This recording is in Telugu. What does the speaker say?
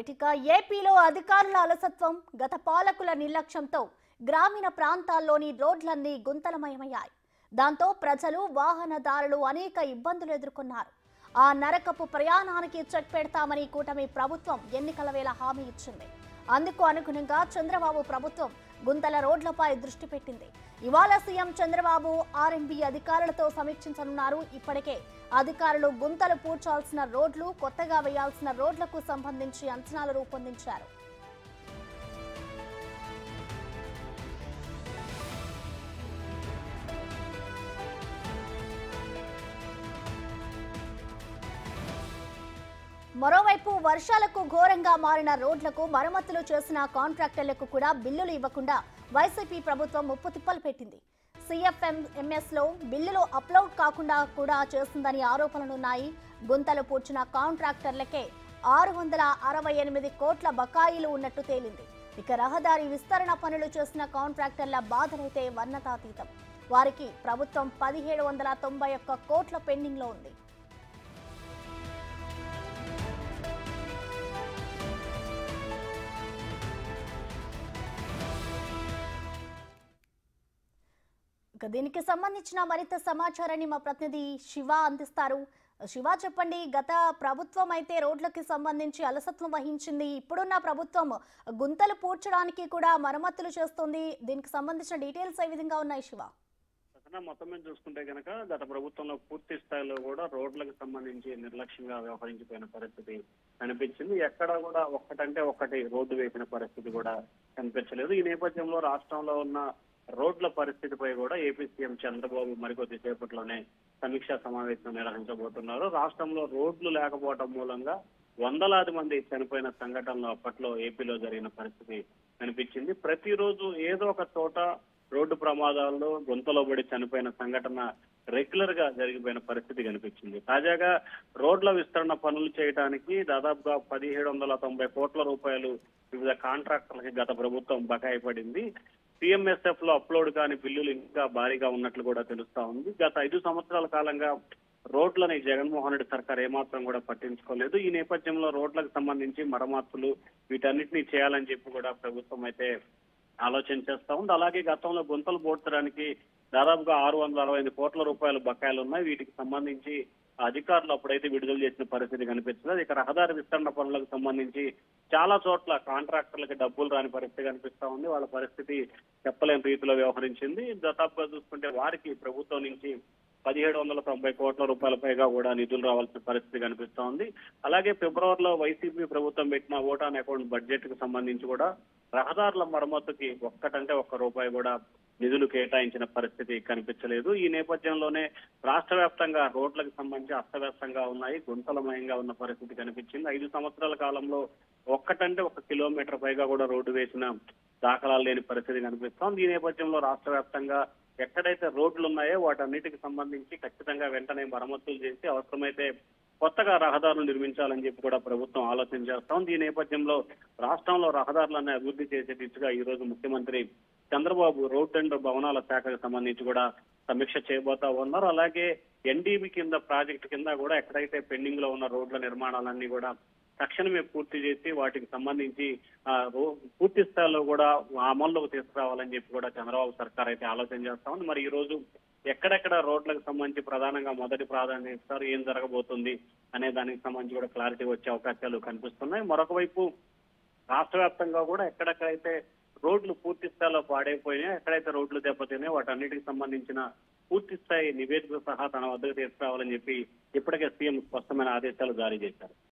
రైట్ ఇక ఏపీలో అధికారుల అలసత్వం గత పాలకుల నిర్లక్ష్యంతో గ్రామీణ ప్రాంతాల్లోని రోడ్లన్నీ గుంతలమయమయ్యాయి దాంతో ప్రజలు వాహనదారులు అనేక ఇబ్బందులు ఎదుర్కొన్నారు ఆ నరకపు ప్రయాణానికి చెక్ పెడతామని కూటమి ప్రభుత్వం ఎన్నికల వేళ హామీ ఇచ్చింది అందుకు అనుగుణంగా చంద్రబాబు ప్రభుత్వం గుంతల రోడ్లపై దృష్టి పెట్టింది ఇవాళ సీఎం చంద్రబాబు ఆర్ఎంబి అధికారులతో సమీక్షించనున్నారు ఇప్పటికే అధికారులు గుంతలు పూడ్చాల్సిన రోడ్లు కొత్తగా వేయాల్సిన రోడ్లకు సంబంధించి అంచనాలు రూపొందించారు మరోవైపు వర్షాలకు ఘోరంగా మారిన రోడ్లకు మరమ్మతులు చేసిన కాంట్రాక్టర్లకు కూడా బిల్లులు ఇవ్వకుండా వైసీపీ ప్రభుత్వం ముప్పు తిప్పలు పెట్టింది సిఎఫ్ఎం ఎంఎస్ లో బిల్లులు అప్లోడ్ కాకుండా కూడా చేస్తుందని ఆరోపణలున్నాయి గుంతలు పూడ్చిన కాంట్రాక్టర్లకే ఆరు వందల అరవై ఎనిమిది కోట్ల బకాయిలు ఉన్నట్టు తేలింది ఇక రహదారి విస్తరణ పనులు చేసిన కాంట్రాక్టర్ల బాధలైతే వర్ణతాతీతం వారికి ప్రభుత్వం పదిహేడు వందల తొంభై ఒక్క కోట్ల పెండింగ్ లో ఉంది ఇక దీనికి సంబంధించిన మరింత సమాచారాన్ని మా ప్రతినిధి శివ అందిస్తారు శివ చెప్పండి గత ప్రభుత్వం అయితే రోడ్లకి సంబంధించి అలసత్వం వహించింది ఇప్పుడున్న ప్రభుత్వం గుంతలు పూడ్చడానికి కూడా మరమ్మతులు చేస్తుంది దీనికి సంబంధించిన డీటెయిల్స్ ఏ విధంగా ఉన్నాయి శివ రచన మొత్తం మీద చూసుకుంటే కనుక గత ప్రభుత్వంలో పూర్తి స్థాయిలో కూడా రోడ్లకు సంబంధించి నిర్లక్ష్యంగా వ్యవహరించిపోయిన పరిస్థితి కనిపించింది ఎక్కడ కూడా ఒక్కటంటే ఒక్కటి రోడ్డు వేసిన పరిస్థితి కూడా కనిపించలేదు ఈ నేపథ్యంలో రాష్ట్రంలో ఉన్న రోడ్ల పరిస్థితిపై కూడా ఏపీ సీఎం చంద్రబాబు మరికొద్ది సేపట్లోనే సమీక్షా సమావేశం నిర్వహించబోతున్నారు రాష్ట్రంలో రోడ్లు లేకపోవడం మూలంగా వందలాది మంది చనిపోయిన సంఘటనలు అప్పట్లో ఏపీలో జరిగిన పరిస్థితి కనిపించింది ప్రతిరోజు ఏదో ఒక చోట రోడ్డు ప్రమాదాల్లో గుంతలో పడి చనిపోయిన సంఘటన రెగ్యులర్ గా జరిగిపోయిన పరిస్థితి కనిపించింది తాజాగా రోడ్ల విస్తరణ పనులు చేయడానికి దాదాపుగా పదిహేడు వందల తొంభై కోట్ల రూపాయలు వివిధ కాంట్రాక్టర్లకి గత ప్రభుత్వం బకాయి పడింది సిఎంఎస్ఎఫ్ లో అప్లోడ్ కాని బిల్లులు ఇంకా భారీగా ఉన్నట్లు కూడా తెలుస్తా ఉంది గత ఐదు సంవత్సరాల కాలంగా రోడ్లని జగన్మోహన్ రెడ్డి సర్కార్ ఏమాత్రం కూడా పట్టించుకోలేదు ఈ నేపథ్యంలో రోడ్లకు సంబంధించి మరమ్మతులు వీటన్నిటిని చేయాలని చెప్పి కూడా ప్రభుత్వం అయితే ఆలోచన చేస్తా ఉంది అలాగే గతంలో గుంతలు పోడ్చడానికి దాదాపుగా ఆరు వందల అరవై ఐదు కోట్ల రూపాయల బకాయిలు ఉన్నాయి వీటికి సంబంధించి అధికారులు అప్పుడైతే విడుదల చేసిన పరిస్థితి కనిపిస్తుంది ఇక రహదారి విస్తరణ పనులకు సంబంధించి చాలా చోట్ల కాంట్రాక్టర్లకి డబ్బులు రాని పరిస్థితి కనిపిస్తా ఉంది వాళ్ళ పరిస్థితి చెప్పలేని రీతిలో వ్యవహరించింది దాదాపుగా చూసుకుంటే వారికి ప్రభుత్వం నుంచి పదిహేడు వందల తొంభై కోట్ల రూపాయల పైగా కూడా నిధులు రావాల్సిన పరిస్థితి కనిపిస్తా ఉంది అలాగే ఫిబ్రవరిలో వైసీపీ ప్రభుత్వం పెట్టిన ఓటాన్ అకౌంట్ బడ్జెట్ కు సంబంధించి కూడా రహదారుల మరమ్మతుకి ఒక్కటంటే ఒక్క రూపాయి కూడా నిధులు కేటాయించిన పరిస్థితి కనిపించలేదు ఈ నేపథ్యంలోనే రాష్ట్ర వ్యాప్తంగా రోడ్లకు సంబంధించి అస్తవ్యస్తంగా ఉన్నాయి గుంతలమయంగా ఉన్న పరిస్థితి కనిపించింది ఐదు సంవత్సరాల కాలంలో ఒక్కటంటే ఒక కిలోమీటర్ పైగా కూడా రోడ్డు వేసిన దాఖలాలు లేని పరిస్థితి కనిపిస్తోంది ఈ నేపథ్యంలో రాష్ట్ర వ్యాప్తంగా ఎక్కడైతే రోడ్లు ఉన్నాయో వాటన్నిటికి సంబంధించి ఖచ్చితంగా వెంటనే మరమ్మతులు చేసి అవసరమైతే కొత్తగా రహదారులు నిర్మించాలని చెప్పి కూడా ప్రభుత్వం ఆలోచన చేస్తా ఉంది ఈ నేపథ్యంలో రాష్ట్రంలో రహదారులను అభివృద్ధి చేసే దిశగా ఈ రోజు ముఖ్యమంత్రి చంద్రబాబు రోడ్ అండ్ భవనాల శాఖకు సంబంధించి కూడా సమీక్ష చేయబోతా ఉన్నారు అలాగే ఎన్డీబీ కింద ప్రాజెక్టు కింద కూడా ఎక్కడైతే పెండింగ్ లో ఉన్న రోడ్ల నిర్మాణాలన్నీ కూడా తక్షణమే పూర్తి చేసి వాటికి సంబంధించి ఆ, రో- పూర్తి స్థాయిలో కూడా అమల్లోకి తీసుకురావాలని చెప్పి కూడా చంద్రబాబు సర్కార్ అయితే ఆలోచన చేస్తా ఉంది మరి ఈ రోజు ఎక్కడెక్కడ రోడ్లకు సంబంధించి ప్రధానంగా మొదటి ప్రాధాన్యత ఇస్తారు ఏం జరగబోతుంది అనే దానికి సంబంధించి కూడా క్లారిటీ వచ్చే అవకాశాలు కనిపిస్తున్నాయి మరొక వైపు రాష్ట్ర వ్యాప్తంగా కూడా ఎక్కడెక్కడైతే రోడ్లు పూర్తి స్థాయిలో పాడైపోయినాయో ఎక్కడైతే రోడ్లు దెబ్బతిన్నాయో వాటన్నిటికి సంబంధించిన పూర్తి స్థాయి నివేదిక సహా తన వద్దకు తీసుకురావాలని చెప్పి ఇప్పటికే సీఎం స్పష్టమైన ఆదేశాలు జారీ చేశారు